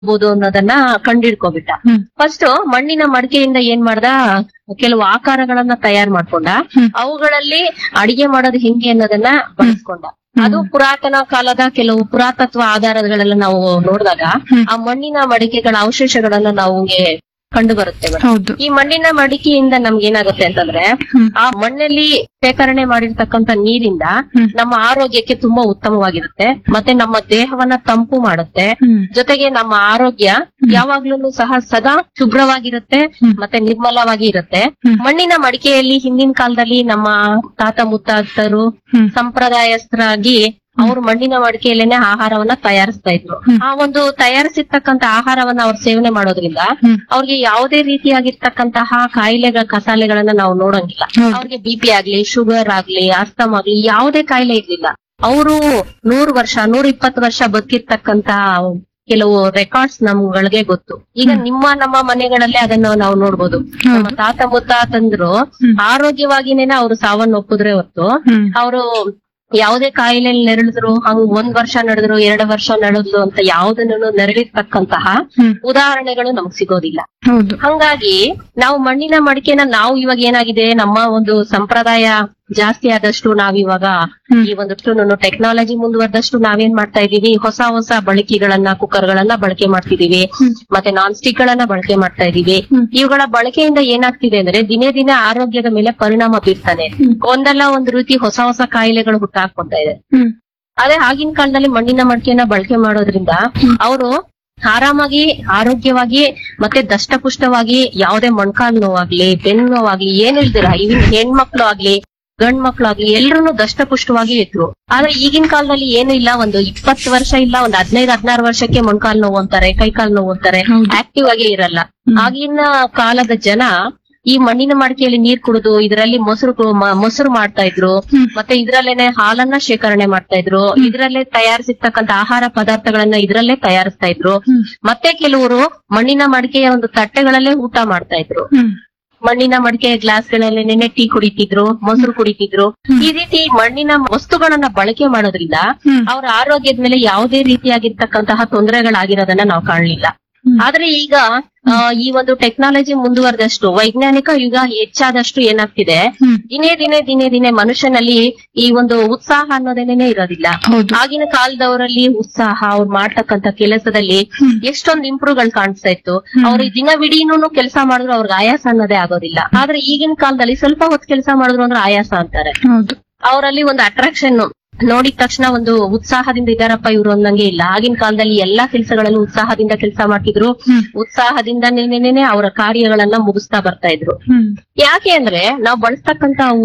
ಬಹುದು ಅನ್ನೋದನ್ನ ಕಂಡಿಡ್ಕೊಬಿಟ್ಟ ಹ್ಮ್. ಫಸ್ಟ್ ಮಣ್ಣಿನ ಮಡಿಕೆಯಿಂದ ಏನ್ ಮಾಡ್ದ ಕೆಲವು ಆಕಾರಗಳನ್ನ ತಯಾರ್ ಮಾಡ್ಕೊಂಡ ಹ್ಮ್. ಅವುಗಳಲ್ಲಿ ಅಡಿಗೆ ಮಾಡೋದು ಹೆಂಗೆ ಅನ್ನೋದನ್ನ ಬಳಸ್ಕೊಂಡ ಅದು ಪುರಾತನ ಕಾಲದ ಕೆಲವು ಪುರಾತತ್ವ ಆಧಾರಗಳೆಲ್ಲ ನಾವು ನೋಡಿದಾಗ ಹ್ಮ್. ಆ ಮಣ್ಣಿನ ಮಡಿಕೆಗಳ ಅವಶೇಷಗಳನ್ನ ನಮಗೆ ಕಂಡು ಬರುತ್ತೆ ಮೇಡಮ್. ಹೌದು ಈ ಮಣ್ಣಿನ ಮಡಿಕೆಯಿಂದ ನಮ್ಗೆ ಏನಾಗುತ್ತೆ ಅಂತಂದ್ರೆ ಹ್ಮ್. ಆ ಮಣ್ಣಲ್ಲಿ ಶೇಖರಣೆ ಮಾಡಿರ್ತಕ್ಕಂತ ನೀರಿಂದ ಹ್ಮ್. ನಮ್ಮ ಆರೋಗ್ಯಕ್ಕೆ ತುಂಬಾ ಉತ್ತಮವಾಗಿರುತ್ತೆ ಮತ್ತೆ ನಮ್ಮ ದೇಹವನ್ನ ತಂಪು ಮಾಡುತ್ತೆ ಹ್ಮ್ ಜೊತೆಗೆ ನಮ್ಮ ಆರೋಗ್ಯ ಯಾವಾಗ್ಲೂ ಸಹ ಸದಾ ಶುಭ್ರವಾಗಿರುತ್ತೆ ಹ್ಮ್. ಮತ್ತೆ ನಿರ್ಮಲವಾಗಿ ಇರುತ್ತೆ ಹ್ಮ್. ಮಣ್ಣಿನ ಮಡಿಕೆಯಲ್ಲಿ ಹಿಂದಿನ ಕಾಲದಲ್ಲಿ ನಮ್ಮ ತಾತ ಮುತ್ತಾತರು ಹ್ಮ್. ಸಂಪ್ರದಾಯಸ್ಥರಾಗಿ ಅವರು ಮಣ್ಣಿನ ಮಡಿಕೆಯಲ್ಲೇನೆ ಆಹಾರವನ್ನ ತಯಾರಿಸ್ತಾ ಇದ್ರು ಹ್ಮ್. ಆ ಒಂದು ತಯಾರಿಸಿರ್ತಕ್ಕಂತ ಆಹಾರವನ್ನ ಅವ್ರು ಸೇವನೆ ಮಾಡೋದ್ರಿಂದ ಹ್ಮ್. ಅವ್ರಿಗೆ ಯಾವುದೇ ರೀತಿಯಾಗಿರ್ತಕ್ಕಂತಹ ಕಾಯಿಲೆಗಳ ಕಸಾಲೆಗಳನ್ನ ನಾವು ನೋಡಂಗಿಲ್ಲ ಹೌದು. ಅವ್ರಿಗೆ ಬಿ ಪಿ ಆಗ್ಲಿ ಶುಗರ್ ಆಗ್ಲಿ ಅಸ್ತಮ್ ಆಗ್ಲಿ ಯಾವುದೇ ಕಾಯಿಲೆ ಇರ್ಲಿಲ್ಲ ಅವರು ನೂರು ವರ್ಷ ನೂರ ಇಪ್ಪತ್ತು ವರ್ಷ ಬದುಕಿರ್ತಕ್ಕಂತ ಕೆಲವು ರೆಕಾರ್ಡ್ಸ್ ನಮ್ಗಳಿಗೆ ಗೊತ್ತು ಈಗ ನಿಮ್ಮ ನಮ್ಮ ಮನೆಗಳಲ್ಲೇ ಅದನ್ನ ನಾವು ನೋಡ್ಬೋದು ನಮ್ಮ ತಾತ ಮುತ್ತಾತಂದ್ರು ಹ್ಮ್. ಆರೋಗ್ಯವಾಗಿನೇನೆ ಅವರು ಸಾವನ್ನೊಪ್ಪಿದ್ರೆ ಹೊತ್ತು ಹ್ಮ್ ಅವರು ಯಾವುದೇ ಕಾಯಿಲೆ ನೆರಳಿದ್ರು ಹಂಗ್ ಒಂದ್ ವರ್ಷ ನಡೆದ್ರು ಎರಡು ವರ್ಷ ನಡೆದ್ರು ಅಂತ ಯಾವುದನ್ನು ನೆರಳಿರ್ತಕ್ಕಂತಹ ಹ್ಮ್. ಉದಾಹರಣೆಗಳು ನಮಗ್ ಸಿಗೋದಿಲ್ಲ ಹೌದು ಹಂಗಾಗಿ ನಾವು ಮಣ್ಣಿನ ಮಡಿಕೆನ ನಾವು ಇವಾಗ ಏನಾಗಿದೆ ನಮ್ಮ ಒಂದು ಸಂಪ್ರದಾಯ ಜಾಸ್ತಿ ಆದಷ್ಟು ನಾವಿವಾಗ ಹ್ಮ್. ಈ ಒಂದಷ್ಟು ಟೆಕ್ನಾಲಜಿ ಮುಂದುವರೆದಷ್ಟು ನಾವೇನ್ ಮಾಡ್ತಾ ಇದೀವಿ ಹೊಸ ಹೊಸ ಬಳಕೆಗಳನ್ನ ಕುಕ್ಕರ್ ಗಳನ್ನ ಬಳಕೆ ಮಾಡ್ತಿದೀವಿ ಹ್ಮ್. ಮತ್ತೆ ನಾನ್ ಸ್ಟಿಕ್ ಗಳನ್ನ ಬಳಕೆ ಮಾಡ್ತಾ ಇದೀವಿ ಹ್ಮ್. ಇವುಗಳ ಬಳಕೆಯಿಂದ ಏನಾಗ್ತಿದೆ ಅಂದ್ರೆ ದಿನೇ ದಿನೇ ಆರೋಗ್ಯದ ಮೇಲೆ ಪರಿಣಾಮ ಬೀರ್ತಾನೆ ಹ್ಮ್. ಒಂದಲ್ಲ ಒಂದು ರೀತಿ ಹೊಸ ಹೊಸ ಕಾಯಿಲೆಗಳು ಹುಟ್ಟಾಕೊಂತ ಇದೆ ಹ್ಮ್ ಅದೇ ಆಗಿನ ಕಾಲದಲ್ಲಿ ಮಣ್ಣಿನ ಮಡಿಕೆನ ಬಳಕೆ ಮಾಡೋದ್ರಿಂದ ಅವರು ಆರಾಮಾಗಿ ಆರೋಗ್ಯವಾಗಿ ಮತ್ತೆ ದಷ್ಟಪುಷ್ಟವಾಗಿ ಯಾವುದೇ ಮೊಣಕಾಲು ನೋವಾಗ್ಲಿ ಬೆನ್ನು ನೋವಾಗ್ಲಿ ಏನು ಇಲ್ದಿರ ಇವನ್ ಹೆಣ್ಮಕ್ಳು ಆಗ್ಲಿ ಗಂಡ್ ಮಕ್ಳು ಆಗ್ಲಿ ಎಲ್ರು ದಷ್ಟಪುಷ್ಟವಾಗಿ ಇದ್ರು ಆದ್ರೆ ಈಗಿನ ಕಾಲದಲ್ಲಿ ಏನು ಇಲ್ಲ ಒಂದು ಇಪ್ಪತ್ತು ವರ್ಷ ಇಲ್ಲ ಒಂದು ಹದಿನೈದು ಹದಿನಾರು ವರ್ಷಕ್ಕೆ ಮೊಣಕಾಲು ನೋವು ಅಂತಾರೆ ಕೈಕಾಲು ನೋವು ಅಂತಾರೆ ಹೌದು. ಆಕ್ಟಿವ್ ಆಗೇ ಇರಲ್ಲ ಆಗಿನ ಕಾಲದ ಜನ ಈ ಮಣ್ಣಿನ ಮಡಿಕೆಯಲ್ಲಿ ನೀರ್ ಕುಡಿದು ಇದರಲ್ಲಿ ಮೊಸರು ಕು- ಮ- ಮೊಸರು ಮಾಡ್ತಾ ಇದ್ರು ಹ್ಮ್. ಮತ್ತೆ ಇದ್ರಲ್ಲೇನೆ ಹಾಲನ್ನ ಶೇಖರಣೆ ಮಾಡ್ತಾ ಇದ್ರು ಇದ್ರಲ್ಲೇ ತಯಾರಿಸಿರ್ತಕ್ಕಂತ ಆಹಾರ ಪದಾರ್ಥಗಳನ್ನ ಇದ್ರಲ್ಲೇ ತಯಾರಿಸ್ತಾ ಇದ್ರು ಹ್ಮ್. ಮತ್ತೆ ಕೆಲವರು ಮಣ್ಣಿನ ಮಡಿಕೆಯ ಒಂದು ತಟ್ಟೆಗಳಲ್ಲೇ ಊಟ ಮಾಡ್ತಾ ಇದ್ರು ಹ್ಮ್ ಮಣ್ಣಿನ ಮಡಿಕೆಯ ಗ್ಲಾಸ್ಗಳಲ್ಲಿ ನೆನೆ ಟೀ ಕುಡಿತಿದ್ರು ಮೊಸರು ಕುಡಿತಿದ್ರು ಈ ರೀತಿ ಮಣ್ಣಿನ ವಸ್ತುಗಳನ್ನ ಬಳಕೆ ಮಾಡೋದ್ರಿಂದ ಹ್ಮ್. ಅವರ ಆರೋಗ್ಯದ ಮೇಲೆ ಯಾವುದೇ ರೀತಿಯಾಗಿರ್ತಕ್ಕಂತಹ ತೊಂದರೆಗಳಾಗಿರೋದನ್ನ ನಾವು ಕಾಣಲಿಲ್ಲ ಹ್ಮ್. ಆದ್ರೆ ಈಗ ಆ, ಈ ಒಂದು ಟೆಕ್ನಾಲಜಿ ಮುಂದುವರೆದಷ್ಟು ವೈಜ್ಞಾನಿಕ ಯುಗ ಹೆಚ್ಚಾದಷ್ಟು ಏನಾಗ್ತಿದೆ ಹ್ಮ್. ದಿನೇ ದಿನೇ ದಿನೇ ದಿನೇ ಮನುಷ್ಯನಲ್ಲಿ ಈ ಒಂದು ಉತ್ಸಾಹ ಅನ್ನೋದೇನೆ ಇರೋದಿಲ್ಲ ಹೌದು ಆಗಿನ ಕಾಲದವರಲ್ಲಿ ಉತ್ಸಾಹ ಅವ್ರು ಮಾಡ್ತಕ್ಕಂತ ಕೆಲಸದಲ್ಲಿ ಹ್ಮ್. ಎಷ್ಟೊಂದು ಇಂಪ್ರೂವ್ ಗಳು ಕಾಣಿಸ್ತಾ ಇತ್ತು ಅವ್ರು ದಿನವಿಡೀನು ಕೆಲಸ ಮಾಡಿದ್ರು ಅವ್ರಿಗೆ ಆಯಾಸ ಅನ್ನೋದೇ ಆಗೋದಿಲ್ಲ ಆದ್ರೆ ಈಗಿನ ಕಾಲದಲ್ಲಿ ಸ್ವಲ್ಪ ಹೊತ್ತು ಕೆಲಸ ಮಾಡಿದ್ರು ಅಂದ್ರೆ ಆಯಾಸ ಅಂತಾರೆ ಹೌದು ಅವರಲ್ಲಿ ಒಂದು ಅಟ್ರಾಕ್ಷನ್ ನೋಡಿದ ತಕ್ಷಣ ಒಂದು ಉತ್ಸಾಹದಿಂದ ಇದಾರಪ್ಪ ಇವ್ರು ಅನ್ನಂಗೆ ಇಲ್ಲ ಆಗಿನ ಕಾಲದಲ್ಲಿ ಎಲ್ಲಾ ಕೆಲಸಗಳಲ್ಲೂ ಉತ್ಸಾಹದಿಂದ ಕೆಲಸ ಮಾಡ್ತಿದ್ರು ಹ್ಮ್. ಉತ್ಸಾಹದಿಂದನೇನೆ ಅವರ ಕಾರ್ಯಗಳನ್ನ ಮುಗಿಸ್ತಾ ಬರ್ತಾ ಇದ್ರು ಹ್ಮ್ ಯಾಕೆ ಅಂದ್ರೆ ನಾವು ಬಳಸ್ತಕ್ಕಂತ ಅವು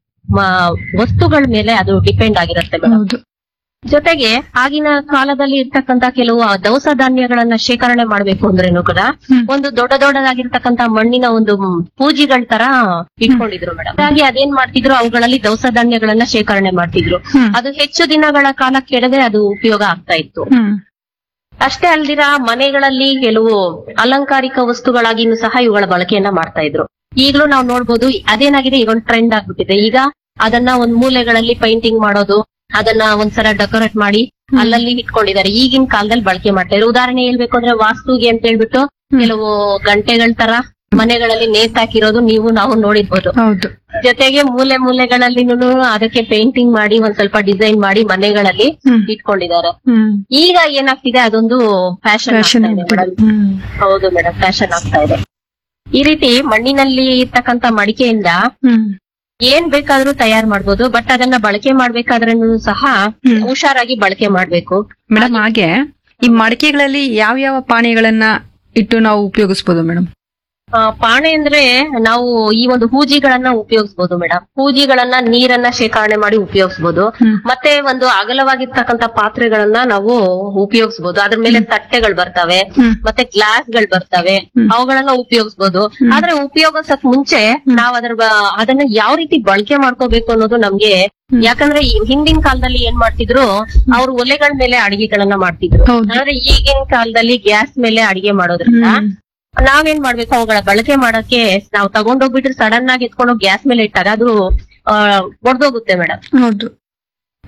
ಮ- ವಸ್ತುಗಳ ಮೇಲೆ ಅದು ಡಿಪೆಂಡ್ ಆಗಿರುತ್ತೆ ಮೇಡಮ್ ಹೌದು ಜೊತೆಗೆ ಆಗಿನ ಕಾಲದಲ್ಲಿ ಇರ್ತಕ್ಕಂತ ಕೆಲವು ದವಸ ಧಾನ್ಯಗಳನ್ನ ಶೇಖರಣೆ ಮಾಡ್ಬೇಕು ಅಂದ್ರೇನು ಕೂಡ ಹ್ಮ್. ಒಂದು ದೊಡ್ಡ ದೊಡ್ಡದಾಗಿರ್ತಕ್ಕಂತ ಮಣ್ಣಿನ ಒಂದು ಪೂಜಿಗಳ ತರ ಇಟ್ಕೊಂಡಿದ್ರು ಮೇಡಮ್ ಹಾಗಾಗಿ ಅದೇನ್ ಮಾಡ್ತಿದ್ರು ಅವುಗಳಲ್ಲಿ ದವಸ ಧಾನ್ಯಗಳನ್ನ ಶೇಖರಣೆ ಮಾಡ್ತಿದ್ರು ಹ್ಮ್. ಅದು ಹೆಚ್ಚು ದಿನಗಳ ಕಾಲ ಕೆಡದೆ ಅದು ಉಪಯೋಗ ಆಗ್ತಾ ಇತ್ತು ಹ್ಮ್ ಅಷ್ಟೇ ಅಲ್ದಿರ ಮನೆಗಳಲ್ಲಿ ಕೆಲವು ಅಲಂಕಾರಿಕ ವಸ್ತುಗಳಾಗಿನೂ ಸಹ ಇವುಗಳ ಬಳಕೆಯನ್ನ ಮಾಡ್ತಾ ಇದ್ರು ಈಗಲೂ ನಾವು ನೋಡ್ಬೋದು ಅದೇನಾಗಿದೆ ಈಗ ಒಂದು ಟ್ರೆಂಡ್ ಆಗ್ಬಿಟ್ಟಿದೆ ಈಗ ಅದನ್ನ ಒಂದ್ ಮೂಲೆಗಳಲ್ಲಿ ಪೈಂಟಿಂಗ್ ಮಾಡೋದು ಅದನ್ನ ಒಂದ್ಸಲ ಡೆಕೋರೇಟ್ ಮಾಡಿ ಅಲ್ಲಲ್ಲಿ ಇಟ್ಕೊಂಡಿದ್ದಾರೆ ಈಗಿನ ಕಾಲದಲ್ಲಿ ಬಳಕೆ ಮಾಡ್ತಾ ಇದ್ರು ಉದಾಹರಣೆ ಹೇಳ್ಬೇಕು ಅಂದ್ರೆ ವಾಸ್ತುಗೆ ಅಂತ ಹೇಳ್ಬಿಟ್ಟು ಕೆಲವು ಗಂಟೆಗಳ ತರ ಮನೆಗಳಲ್ಲಿ ನೇತಾಕಿರೋದು ನೀವು ನಾವು ನೋಡಿರ್ಬೋದು ಹೌದು ಜೊತೆಗೆ ಮೂಲೆ ಮೂಲೆಗಳಲ್ಲಿ ಅದಕ್ಕೆ ಪೇಂಟಿಂಗ್ ಮಾಡಿ ಒಂದ್ ಸ್ವಲ್ಪ ಡಿಸೈನ್ ಮಾಡಿ ಮನೆಗಳಲ್ಲಿ ಹ್ಮ್. ಇಟ್ಕೊಂಡಿದ್ದಾರೆ ಹ್ಮ್ ಈಗ ಏನಾಗ್ತಿದೆ ಅದೊಂದು ಫ್ಯಾಷನ್ ಫ್ಯಾಷನ್ ಹ್ಮ್ ಹೌದು ಮೇಡಮ್ ಫ್ಯಾಷನ್ ಆಗ್ತಾ ಇದೆ ಈ ರೀತಿ ಮಣ್ಣಿನಲ್ಲಿ ಇರ್ತಕ್ಕಂತ ಮಡಿಕೆಯಿಂದ ಹ್ಮ್ ಏನ್ ಬೇಕಾದ್ರೂ ತಯಾರು ಮಾಡ್ಬೋದು ಬಟ್ ಅದನ್ನ ಬಳಕೆ ಮಾಡ್ಬೇಕಾದ್ರೂ ಸಹ ಹ್ಮ್. ಹುಷಾರಾಗಿ ಬಳಕೆ ಮಾಡ್ಬೇಕು ಮೇಡಮ್ ಹಾಗೆ ಈ ಮಡಿಕೆಗಳಲ್ಲಿ ಯಾವ ಯಾವ ಪಾನೀಯಗಳನ್ನ ಇಟ್ಟು ನಾವು ಉಪಯೋಗಿಸಬಹುದು ಮೇಡಮ್ ಆ, ಪಾಣೆ ಅಂದ್ರೆ ನಾವು ಈ ಒಂದು ಹೂಜಿಗಳನ್ನ ಉಪಯೋಗಿಸಬಹುದು ಮೇಡಮ್ ಹೂಜಿಗಳನ್ನ ನೀರನ್ನ ಶೇಖರಣೆ ಮಾಡಿ ಉಪಯೋಗಿಸಬಹುದು ಹ್ಮ್. ಮತ್ತೆ ಒಂದು ಅಗಲವಾಗಿರ್ತಕ್ಕಂತ ಪಾತ್ರೆಗಳನ್ನ ನಾವು ಉಪಯೋಗಿಸಬಹುದು ಅದ್ರ ಮೇಲೆ ತಟ್ಟೆಗಳು ಬರ್ತವೆ ಹ್ಮ್. ಮತ್ತೆ ಗ್ಲಾಸ್ ಗಳು ಬರ್ತವೆ ಹ್ಮ್. ಅವುಗಳನ್ನ ಉಪಯೋಗಿಸಬಹುದು ಆದ್ರೆ ಉಪಯೋಗಿಸಕ್ ಮುಂಚೆ ನಾವ್ ಅದ್ರ ಬ- ಅದನ್ನ ಯಾವ ರೀತಿ ಬಳಕೆ ಮಾಡ್ಕೋಬೇಕು ಅನ್ನೋದು ನಮ್ಗೆ ಯಾಕಂದ್ರೆ ಈ ಹಿಂದಿನ ಕಾಲದಲ್ಲಿ ಏನ್ ಮಾಡ್ತಿದ್ರು ಅವ್ರು ಒಲೆಗಳ ಮೇಲೆ ಅಡಿಗೆಗಳನ್ನ ಮಾಡ್ತಿದ್ರು ಹೌದು. ಆದ್ರೆ ಈಗಿನ ಕಾಲದಲ್ಲಿ ಗ್ಯಾಸ್ ಮೇಲೆ ಅಡಿಗೆ ಮಾಡೋದ್ರಿಂದ ಹ್ಮ್. ನಾವೇನ್ ಮಾಡ್ಬೇಕು ಅವುಗಳ ಬಳಕೆ ಮಾಡಕ್ಕೆ ನಾವು ತಗೊಂಡೋಗ್ಬಿಟ್ರೆ ಸಡನ್ ಆಗಿ ಎತ್ಕೊಂಡು ಗ್ಯಾಸ್ ಮೇಲೆ ಇಟ್ಟಾಗ ಅದು ಒಡೆದೋಗುತ್ತೆ ಮೇಡಮ್ ಹೌದು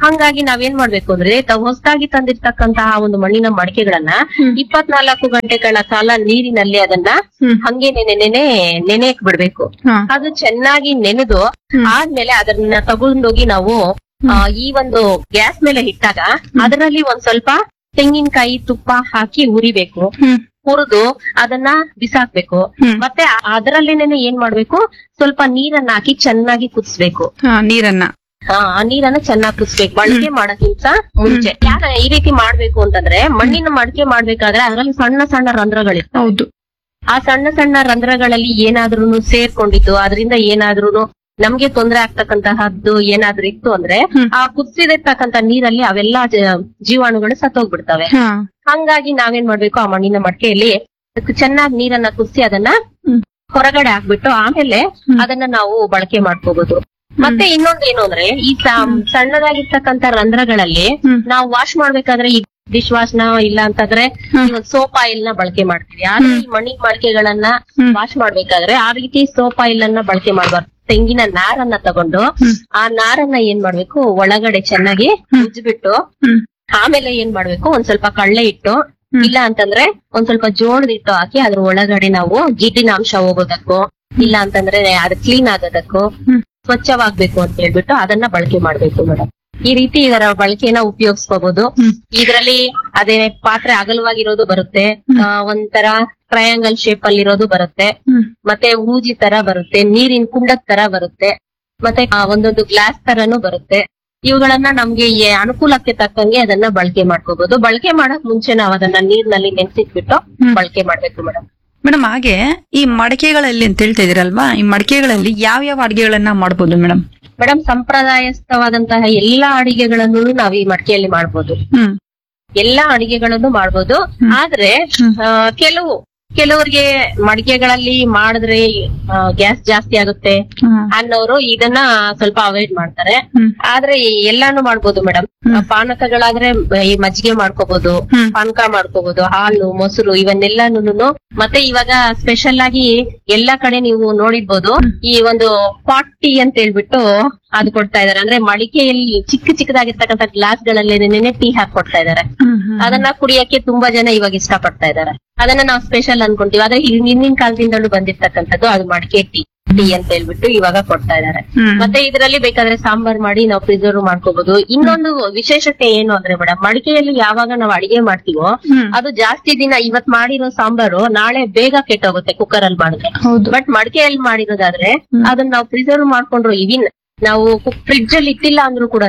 ಹಂಗಾಗಿ ನಾವೇನ್ ಮಾಡ್ಬೇಕು ಅಂದ್ರೆ ತಾವು ಹೊಸದಾಗಿ ತಂದಿರ್ತಕ್ಕಂತಹ ಒಂದು ಮಣ್ಣಿನ ಮಡಿಕೆಗಳನ್ನ ಹ್ಮ್. ಇಪ್ಪತ್ನಾಲ್ಕು ಗಂಟೆಗಳ ಕಾಲ ನೀರಿನಲ್ಲಿ ಅದನ್ನ ಹ್ಮ್. ಹಂಗೆ ನೆನೆ ನೆನೆ ನೆನೆಯಕ್ ಬಿಡ್ಬೇಕು ಹಾ. ಅದು ಚೆನ್ನಾಗಿ ನೆನೆದು ಹ್ಮ್. ಆದ್ಮೇಲೆ ಅದನ್ನ ತಗೊಂಡೋಗಿ ನಾವು ಆ, ಈ ಒಂದು ಗ್ಯಾಸ್ ಮೇಲೆ ಇಟ್ಟಾಗ ಅದರಲ್ಲಿ ಒಂದ್ ಸ್ವಲ್ಪ ತೆಂಗಿನಕಾಯಿ ತುಪ್ಪ ಹಾಕಿ ಉರಿಬೇಕು ಹ್ಮ್. ಹುರಿದು ಅದನ್ನ ಬಿಸಾಕ್ಬೇಕು ಹ್ಮ್. ಮತ್ತೆ ಅದರಲ್ಲೇನೆ ಏನ್ ಮಾಡ್ಬೇಕು ಸ್ವಲ್ಪ ನೀರನ್ನ ಹಾಕಿ ಚೆನ್ನಾಗಿ ಕುದಿಸ್ಬೇಕು ಹಾ, ನೀರನ್ನ ಆ ಆ ನೀರನ್ನ ಚೆನ್ನಾಗಿ ಕುದಿಸ್ಬೇಕು ಬಳಕೆ ಮಾಡೋಕ್ಕಿಂತ ಮುಂಚೆ ಯಾಕ ಈ ರೀತಿ ಮಾಡ್ಬೇಕು ಅಂತಂದ್ರೆ ಮಣ್ಣಿನ ಮಡಿಕೆ ಮಾಡ್ಬೇಕಾದ್ರೆ ಅದ್ರಲ್ಲಿ ಸಣ್ಣ ಸಣ್ಣ ರಂಧ್ರಗಳಿರ್ತವೆ ಹೌದು ಆ ಸಣ್ಣ ಸಣ್ಣ ರಂಧ್ರಗಳಲ್ಲಿ ಏನಾದ್ರೂ ಸೇರ್ಕೊಂಡಿದ್ದು ಅದರಿಂದ ಏನಾದ್ರೂ ನಮ್ಗೆ ತೊಂದರೆ ಆಗ್ತಕ್ಕಂತಹದ್ದು ಏನಾದ್ರೂ ಇತ್ತು ಅಂದ್ರೆ ಹ್ಮ್. ಆ ಕುದಿಸಿದಿರ್ತಕ್ಕಂತ ನೀರಲ್ಲಿ ಅವೆಲ್ಲ ಜ- ಜೀವಾಣುಗಳು ಸತ್ತೋಗ್ಬಿಡ್ತವೆ ಹಾ ಹಂಗಾಗಿ ನಾವೇನ್ ಮಾಡ್ಬೇಕು ಆ ಮಣ್ಣಿನ ಮಡಿಕೆಯಲ್ಲಿ ಚೆನ್ನಾಗಿ ನೀರನ್ನ ಕುದಿಸಿ ಅದನ್ನ ಹ್ಮ್. ಹೊರಗಡೆ ಹಾಕ್ಬಿಟ್ಟು ಆಮೇಲೆ ಅದನ್ನ ನಾವು ಬಳಕೆ ಮಾಡ್ಕೋಬಹುದು ಮತ್ತೆ ಇನ್ನೊಂದ್ ಏನು ಅಂದ್ರೆ ಈ ಸ- ಸಣ್ಣದಾಗಿರ್ತಕ್ಕಂತ ರಂಧ್ರಗಳಲ್ಲಿ ಹ್ಮ್. ನಾವು ವಾಶ್ ಮಾಡ್ಬೇಕಾದ್ರೆ ಈ ಡಿಶ್ ವಾಶ್ ನ ಇಲ್ಲ ಅಂತಂದ್ರೆ ಹ್ಮ್. ಈ ಒಂದ್ ಸೋಪ್ ಆಯಿಲ್ ನ ಬಳಕೆ ಮಾಡ್ತೀವಿ ಆದ್ರೆ ಈ ಮಣ್ಣಿನ ಮಡಿಕೆಗಳನ್ನ ಹ್ಮ್. ವಾಶ್ ಮಾಡ್ಬೇಕಾದ್ರೆ ಆ ರೀತಿ ಸೋಪ್ ಆಯಿಲ್ ಅನ್ನ ಬಳಕೆ ಮಾಡಬಾರ್ದು ತೆಂಗಿನ ನಾರನ್ನ ತಗೊಂಡು ಹ್ಮ್. ಆ ನಾರನ್ನ ಏನ್ ಮಾಡ್ಬೇಕು ಒಳಗಡೆ ಚೆನ್ನಾಗಿ ಉಜ್ಬಿಟ್ಟು ಹ್ಮ್. ಆಮೇಲೆ ಏನ್ ಮಾಡ್ಬೇಕು ಒಂದ್ ಸ್ವಲ್ಪ ಕಳ್ಳೆ ಇಟ್ಟು ಹ್ಮ್. ಇಲ್ಲ ಅಂತಂದ್ರೆ ಒಂದ್ ಸ್ವಲ್ಪ ಜೋಳದ ಹಿಟ್ಟು ಹಾಕಿ ಅದ್ರ ಒಳಗಡೆ ನಾವು ಜಿಡ್ಡಿನ ಅಂಶ ಹೋಗೋದಕ್ಕೂ ಇಲ್ಲ ಅಂತಂದ್ರೆ ಅದು ಕ್ಲೀನ್ ಆಗೋದಕ್ಕೂ ಹ್ಮ್. ಸ್ವಚ್ಛವಾಗ್ಬೇಕು ಅಂತ ಹೇಳ್ಬಿಟ್ಟು ಅದನ್ನ ಬಳಕೆ ಮಾಡ್ಬೇಕು ಮೇಡಮ್ ಈ ರೀತಿ ಇದರ ಬಳಕೆನ ಉಪಯೋಗಿಸ್ಕೋಬಹುದು ಹ್ಮ್. ಇದರಲ್ಲಿ ಅದೇ ಪಾತ್ರೆ ಅಗಲವಾಗಿರೋದು ಬರುತ್ತೆ ಆ, ಒಂಥರ ಟ್ರಯಾಂಗಲ್ ಶೇಪ್ ಅಲ್ಲಿ ಇರೋದು ಬರುತ್ತೆ ಹ್ಮ್. ಮತ್ತೆ ಹೂಜಿ ತರ ಬರುತ್ತೆ ನೀರಿನ ಕುಂಡದ ತರ ಬರುತ್ತೆ ಮತ್ತೆ ಆ, ಒಂದೊಂದು ಗ್ಲಾಸ್ ತರನು ಬರುತ್ತೆ ಇವುಗಳನ್ನ ನಮ್ಗೆ ಈ ಅನುಕೂಲಕ್ಕೆ ತಕ್ಕಂಗೆ ಅದನ್ನ ಬಳಕೆ ಮಾಡ್ಕೋಬಹುದು ಬಳಕೆ ಮಾಡಕ್ ಮುಂಚೆ ನಾವು ಅದನ್ನ ನೀರ್ನಲ್ಲಿ ನೆನ್ಸಿಟ್ಬಿಟ್ಟು ಹ್ಮ್. ಬಳಕೆ ಮಾಡ್ಬೇಕು ಮೇಡಮ್ ಮೇಡಮ್ ಹಾಗೆ ಈ ಮಡಕೆಗಳಲ್ಲಿ ಅಂತ ಹೇಳ್ತಾ ಇದೀರಲ್ವಾ ಈ ಮಡಕೆಗಳಲ್ಲಿ ಯಾವ ಯಾವ ಅಡಿಗೆಗಳನ್ನ ಮಾಡ್ಬೋದು ಮೇಡಮ್ ಮೇಡಮ್ ಸಂಪ್ರದಾಯಸ್ಥವಾದಂತಹ ಎಲ್ಲಾ ಅಡಿಗೆಗಳನ್ನು ನಾವು ಈ ಮಡಿಕೆಯಲ್ಲಿ ಮಾಡ್ಬೋದು ಹ್ಮ್ ಎಲ್ಲಾ ಅಡಿಗೆಗಳನ್ನು ಮಾಡ್ಬೋದು ಹ್ಮ್. ಆದ್ರೆ ಹ್ಮ್. ಆ, ಕೆಲವು ಕೆಲವರಿಗೆ ಮಡಿಕೆಗಳಲ್ಲಿ ಮಾಡಿದ್ರೆ ಗ್ಯಾಸ್ ಜಾಸ್ತಿ ಆಗುತ್ತೆ ಹ್ಮ್. ಅನ್ನೋರು ಇದನ್ನ ಸ್ವಲ್ಪ ಅವಾಯ್ಡ್ ಮಾಡ್ತಾರೆ ಹ್ಮ್. ಆದ್ರೆ ಎಲ್ಲಾನು ಮಾಡ್ಬೋದು ಮೇಡಮ್ ಪಾನಕಗಳಾದ್ರೆ ಈ ಮಜ್ಜಿಗೆ ಮಾಡ್ಕೋಬಹುದು ಹ್ಮ್. ಪಾನಕ ಮಾಡ್ಕೋಬಹುದು ಹಾಲು ಮೊಸರು ಇವನ್ನೆಲ್ಲಾನು ಮತ್ತೆ ಇವಾಗ ಸ್ಪೆಷಲ್ ಆಗಿ ಎಲ್ಲಾ ಕಡೆ ನೀವು ನೋಡಿರ್ಬೋದು ಈ ಒಂದು ಪಾಟ್ ಟೀ ಅಂತ ಹೇಳ್ಬಿಟ್ಟು ಅದು ಕೊಡ್ತಾ ಇದಾರೆ ಅಂದ್ರೆ ಮಡಿಕೆಯಲ್ಲಿ ಚಿಕ್ಕ ಚಿಕ್ಕದಾಗಿರ್ತಕ್ಕಂಥ ಗ್ಲಾಸ್ ಗಳಲ್ಲಿ ನೆನೆ ಟೀ ಹಾಕಿ ಕೊಡ್ತಾ ಇದಾರೆ ಹ್ಮ್. ಹ್ಮ್. ಅದನ್ನ ಕುಡಿಯಕ್ಕೆ ತುಂಬಾ ಜನ ಇವಾಗ ಇಷ್ಟಪಡ್ತಾ ಇದಾರೆ ಅದನ್ನ ನಾವು ಸ್ಪೆಷಲ್ ಅನ್ಕೊಂತೀವಿ ಆದ್ರೆ ಹಿಂ- ಹಿಂದಿನ ಕಾಲದಿಂದಲೂ ಬಂದಿರ್ತಕ್ಕಂಥದ್ದು ಅದು ಮಡಿಕೆ ಟೀ ಟೀ ಅಂತ ಹೇಳ್ಬಿಟ್ಟು ಇವಾಗ ಕೊಡ್ತಾ ಇದಾರೆ ಹ್ಮ್. ಮತ್ತೆ ಇದರಲ್ಲಿ ಬೇಕಾದ್ರೆ ಸಾಂಬಾರ್ ಮಾಡಿ ನಾವು ಪ್ರಿಸರ್ವ್ ಮಾಡ್ಕೋಬಹುದು ಇನ್ನೊಂದು ವಿಶೇಷತೆ ಏನು ಅಂದ್ರೆ ಮೇಡಮ್ ಮಡಿಕೆಯಲ್ಲಿ ಯಾವಾಗ ನಾವು ಅಡಿಗೆ ಮಾಡ್ತೀವೋ ಹ್ಮ್. ಅದು ಜಾಸ್ತಿ ದಿನ ಇವತ್ ಮಾಡಿರೋ ಸಾಂಬಾರು ನಾಳೆ ಬೇಗ ಕೆಟ್ಟೋಗುತ್ತೆ ಕುಕ್ಕರ್ ಅಲ್ಲಿ ಮಾಡಿದ್ರೆ ಹೌದು ಬಟ್ ಮಡಿಕೆಯಲ್ಲಿ ಮಾಡಿರೋದಾದ್ರೆ ಹ್ಮ್. ಅದನ್ನ ನಾವು ಪ್ರಿಸರ್ವ್ ಮಾಡ್ಕೊಂಡ್ರು ಇವಿನ್ ನಾವು ಫ್ರಿಡ್ಜ್ ಅಲ್ಲಿ ಇಟ್ಟಿಲ್ಲ ಅಂದ್ರೂ ಕೂಡ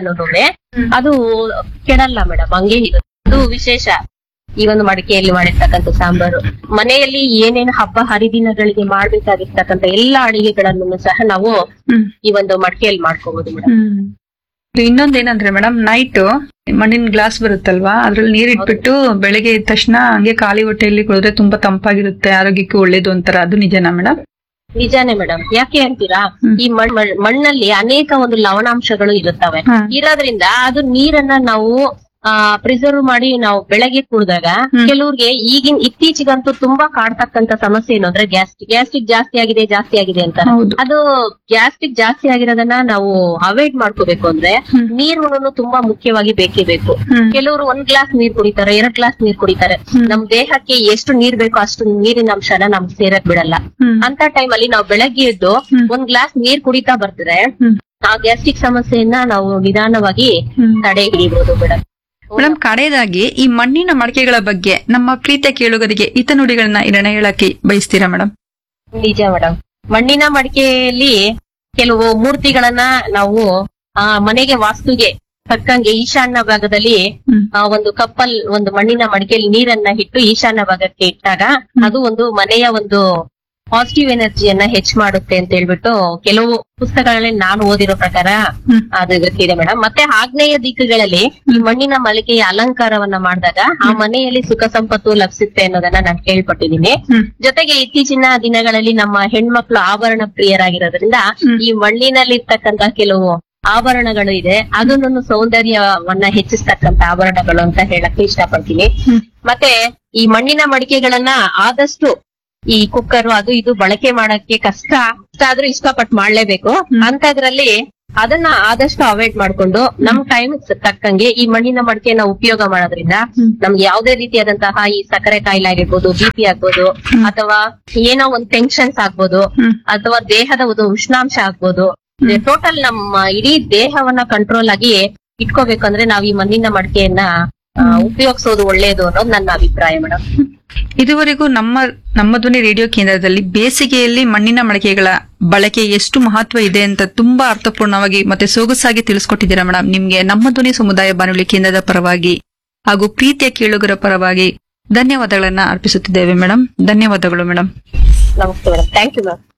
ಅದು ಕೆಡಲ್ಲ ಮೇಡಮ್ ಹಂಗೆ ಇರುತ್ತೆ ಅದು ವಿಶೇಷ ಈ ಒಂದು ಮಡಿಕೆಯಲ್ಲಿ ಮಾಡಿರ್ತಕ್ಕಂಥ ಸಾಂಬಾರು ಮನೆಯಲ್ಲಿ ಏನೇನು ಹಬ್ಬ ಹರಿದಿನಗಳಿಗೆ ಮಾಡ್ಬೇಕಾಗಿರ್ತಕ್ಕಂಥ ಎಲ್ಲಾ ಅಡಿಗೆಗಳನ್ನು ಸಹ ನಾವು ಹ್ಮ್. ಈ ಒಂದು ಮಡಿಕೆಯಲ್ಲಿ ಮಾಡ್ಕೋಬಹುದು ಮೇಡಮ್ ಹ್ಮ್. ಇನ್ನೊಂದೇನಂದ್ರೆ ಮೇಡಮ್ ನೈಟ್ ಮಣ್ಣಿನ ಗ್ಲಾಸ್ ಬರುತ್ತಲ್ವಾ ಅದ್ರಲ್ಲಿ ನೀರ್ ಇಟ್ಬಿಟ್ಟು ಬೆಳಗ್ಗೆ ಎದ್ದ ತಕ್ಷಣ ಹಂಗೆ ಖಾಲಿ ಹೊಟ್ಟೆಯಲ್ಲಿ ಕುಡಿದ್ರೆ ತುಂಬಾ ತಂಪಾಗಿರುತ್ತೆ ಆರೋಗ್ಯಕ್ಕೆ ಒಳ್ಳೇದು ಅಂತಾರ ಅದು ನಿಜನಾ ಮೇಡಮ್ ನಿಜಾನೇ ಮೇಡಮ್ ಯಾಕೆ ಅಂತೀರಾ ಹ್ಮ್. ಈ ಮಣ್- ಮಣ್- ಮಣ್ಣಲ್ಲಿ ಅನೇಕ ಒಂದು ಲವಣಾಂಶಗಳು ಇರುತ್ತವೆ ಹಾ. ಇರೋದ್ರಿಂದ ಅದು ನೀರನ್ನ ನಾವು ಆ ಪ್ರಿಸರ್ವ್ ಮಾಡಿ ನಾವು ಬೆಳಗ್ಗೆ ಕುಡಿದಾಗ ಹ್ಮ್. ಕೆಲವ್ರಿಗೆ ಈಗಿನ ಇತ್ತೀಚೆಗಂತೂ ತುಂಬಾ ಕಾಡ್ತಕ್ಕಂತ ಸಮಸ್ಯೆ ಏನು ಅಂದ್ರೆ ಗ್ಯಾಸ್ಟ್ರಿಕ್ ಗ್ಯಾಸ್ಟ್ರಿಕ್ ಜಾಸ್ತಿ ಆಗಿದೆ ಜಾಸ್ತಿ ಆಗಿದೆ ಅಂತ ಹೌದು ಅದು ಗ್ಯಾಸ್ಟ್ರಿಕ್ ಜಾಸ್ತಿ ಆಗಿರೋದನ್ನ ನಾವು ಅವಾಯ್ಡ್ ಮಾಡ್ಕೋಬೇಕು ಅಂದ್ರೆ ಹ್ಮ್. ನೀರುಗಳನ್ನು ತುಂಬಾ ಮುಖ್ಯವಾಗಿ ಬೇಕೇ ಬೇಕು ಹ್ಮ್. ಕೆಲವರು ಒಂದ್ ಗ್ಲಾಸ್ ನೀರ್ ಕುಡಿತಾರೆ ಎರಡ್ ಗ್ಲಾಸ್ ನೀರ್ ಕುಡಿತಾರೆ ಹ್ಮ್. ನಮ್ ದೇಹಕ್ಕೆ ಎಷ್ಟು ನೀರ್ ಬೇಕೋ ಅಷ್ಟು ನೀರಿನ ಅಂಶನ ನಮ್ಗೆ ಸೇರಕ್ ಬಿಡಲ್ಲ ಹ್ಮ್. ಅಂತ ಟೈಮ್ ಅಲ್ಲಿ ನಾವು ಬೆಳಗ್ಗೆ ಎದ್ದು ಹ್ಮ್. ಒಂದ್ ಗ್ಲಾಸ್ ನೀರ್ ಕುಡಿತಾ ಬರ್ತಿದ್ರೆ ಹ್ಮ್. ಆ ಗ್ಯಾಸ್ಟ್ರಿಕ್ ಸಮಸ್ಯೆಯನ್ನ ನಾವು ನಿಧಾನವಾಗಿ ಹ್ಮ್. ತಡೆ ಹಿಡಿಬಹುದು ಮೇಡಮ್ ಮೇಡಮ್ ಕಡೆಯದಾಗಿ ಈ ಮಣ್ಣಿನ ಮಡಿಕೆಗಳ ಬಗ್ಗೆ ನಮ್ಮ ಪ್ರೀತಿಯ ಕೇಳುಗರಿಗೆ ಹಿತನುಡಿಗಳನ್ನ ಇರಣ ಹೇಳಕ್ಕೆ ಬಯಸ್ತೀರಾ ಮೇಡಮ್ ನಿಜ ಮೇಡಮ್ ಮಣ್ಣಿನ ಮಡಿಕೆಯಲ್ಲಿ ಕೆಲವು ಮೂರ್ತಿಗಳನ್ನ ನಾವು ಆ ಮನೆಗೆ ವಾಸ್ತುಗೆ ತಕ್ಕಂಗೆ ಈಶಾನ್ಯ ಭಾಗದಲ್ಲಿ ಹ್ಮ್. ಆ ಒಂದು ಕಪ್ಪಲ್ ಒಂದು ಮಣ್ಣಿನ ಮಡಿಕೆಯಲ್ಲಿ ನೀರನ್ನ ಇಟ್ಟು ಈಶಾನ್ಯ ಭಾಗಕ್ಕೆ ಇಟ್ಟಾಗ ಅದು ಒಂದು ಮನೆಯ ಒಂದು ಪಾಸಿಟಿವ್ ಎನರ್ಜಿಯನ್ನ ಹೆಚ್ಚ ಮಾಡುತ್ತೆ ಅಂತ ಹೇಳ್ಬಿಟ್ಟು ಕೆಲವು ಪುಸ್ತಕಗಳಲ್ಲಿ ನಾನು ಓದಿರೋ ಪ್ರಕಾರ ಹ್ಮ್. ಅದು ಇದೆ ಮೇಡಮ್ ಮತ್ತೆ ಆಗ್ನೇಯ ದಿಕ್ಕುಗಳಲ್ಲಿ ಈ ಮಣ್ಣಿನ ಮಲಿಕೆಯ ಅಲಂಕಾರವನ್ನ ಮಾಡಿದಾಗ ಆ ಮನೆಯಲ್ಲಿ ಸುಖ ಸಂಪತ್ತು ಲಭಿಸುತ್ತೆ ಅನ್ನೋದನ್ನ ನಾನು ಕೇಳ್ಪಟ್ಟಿದ್ದೀನಿ ಹ್ಮ್. ಜೊತೆಗೆ ಇತ್ತೀಚಿನ ದಿನಗಳಲ್ಲಿ ನಮ್ಮ ಹೆಣ್ಮಕ್ಳು ಆಭರಣ ಪ್ರಿಯರಾಗಿರೋದ್ರಿಂದ ಹ್ಮ್. ಈ ಮಣ್ಣಿನಲ್ಲಿ ಇರ್ತಕ್ಕಂತ ಕೆಲವು ಆಭರಣಗಳು ಇದೆ ಅದನ್ನು ಸೌಂದರ್ಯವನ್ನ ಹೆಚ್ಚಿಸ್ತಕ್ಕಂತ ಆಭರಣಗಳು ಅಂತ ಹೇಳಕ್ಕೆ ಇಷ್ಟಪಡ್ತೀನಿ ಹ್ಮ್. ಮತ್ತೆ ಈ ಮಣ್ಣಿನ ಮಡಿಕೆಗಳನ್ನ ಆದಷ್ಟು ಈ ಕುಕ್ಕರ್ ಅದು ಇದು ಬಳಕೆ ಮಾಡಕ್ಕೆ ಕಷ್ಟ ಕಷ್ಟ ಆದ್ರೂ ಇಷ್ಟಪಟ್ಟು ಮಾಡ್ಲೇಬೇಕು ಹ್ಮ್. ಅಂತದ್ರಲ್ಲಿ ಅದನ್ನ ಆದಷ್ಟು ಅವಾಯ್ಡ್ ಮಾಡ್ಕೊಂಡು ನಮ್ ಟೈಮ್ ತಕ್ಕಂಗೆ ಈ ಮಣ್ಣಿನ ಮಡಿಕೆನ ಉಪಯೋಗ ಮಾಡೋದ್ರಿಂದ ನಮ್ಗೆ ಯಾವುದೇ ರೀತಿಯಾದಂತಹ ಈ ಸಕ್ಕರೆ ಕಾಯಿಲೆ ಆಗಿರ್ಬೋದು ಬಿ ಪಿ ಆಗ್ಬೋದು ಅಥವಾ ಏನೋ ಒಂದ್ ಟೆನ್ಷನ್ಸ್ ಆಗ್ಬೋದು ಹ್ಮ್. ಅಥವಾ ದೇಹದ ಒಂದು ಉಷ್ಣಾಂಶ ಆಗ್ಬೋದು ಟೋಟಲ್ ನಮ್ಮ ಇಡೀ ದೇಹವನ್ನ ಕಂಟ್ರೋಲ್ ಆಗಿ ಇಟ್ಕೋಬೇಕಂದ್ರೆ ನಾವ್ ಈ ಮಣ್ಣಿನ ಮಡಿಕೆಯನ್ನ ಆ, ಉಪಯೋಗಿಸೋದು ಒಳ್ಳೇದು ಅನ್ನೋದು ನನ್ನ ಅಭಿಪ್ರಾಯ ಮೇಡಮ್ ಇದುವರೆಗೂ ನಮ್ಮ ನಮ್ಮ ಧ್ವನಿ ರೇಡಿಯೋ ಕೇಂದ್ರದಲ್ಲಿ ಬೇಸಿಗೆಯಲ್ಲಿ ಮಣ್ಣಿನ ಮಡಿಕೆಗಳ ಬಳಕೆ ಎಷ್ಟು ಮಹತ್ವ ಇದೆ ಅಂತ ತುಂಬಾ ಅರ್ಥಪೂರ್ಣವಾಗಿ ಮತ್ತೆ ಸೊಗಸಾಗಿ ತಿಳಿಸ್ಕೊಟ್ಟಿದ್ದೀರಾ ಮೇಡಮ್ ನಿಮ್ಗೆ ನಮ್ಮ ಧ್ವನಿ ಸಮುದಾಯ ಬಾನುಲಿ ಕೇಂದ್ರದ ಪರವಾಗಿ ಹಾಗೂ ಪ್ರೀತಿಯ ಕೇಳುಗರ ಪರವಾಗಿ ಧನ್ಯವಾದಗಳನ್ನ ಅರ್ಪಿಸುತ್ತಿದ್ದೇವೆ ಮೇಡಮ್ ಧನ್ಯವಾದಗಳು ಮೇಡಮ್ ನಮಸ್ತೆ ಮೇಡಮ್ ಥ್ಯಾಂಕ್ ಯು ಮ್ಯಾಮ್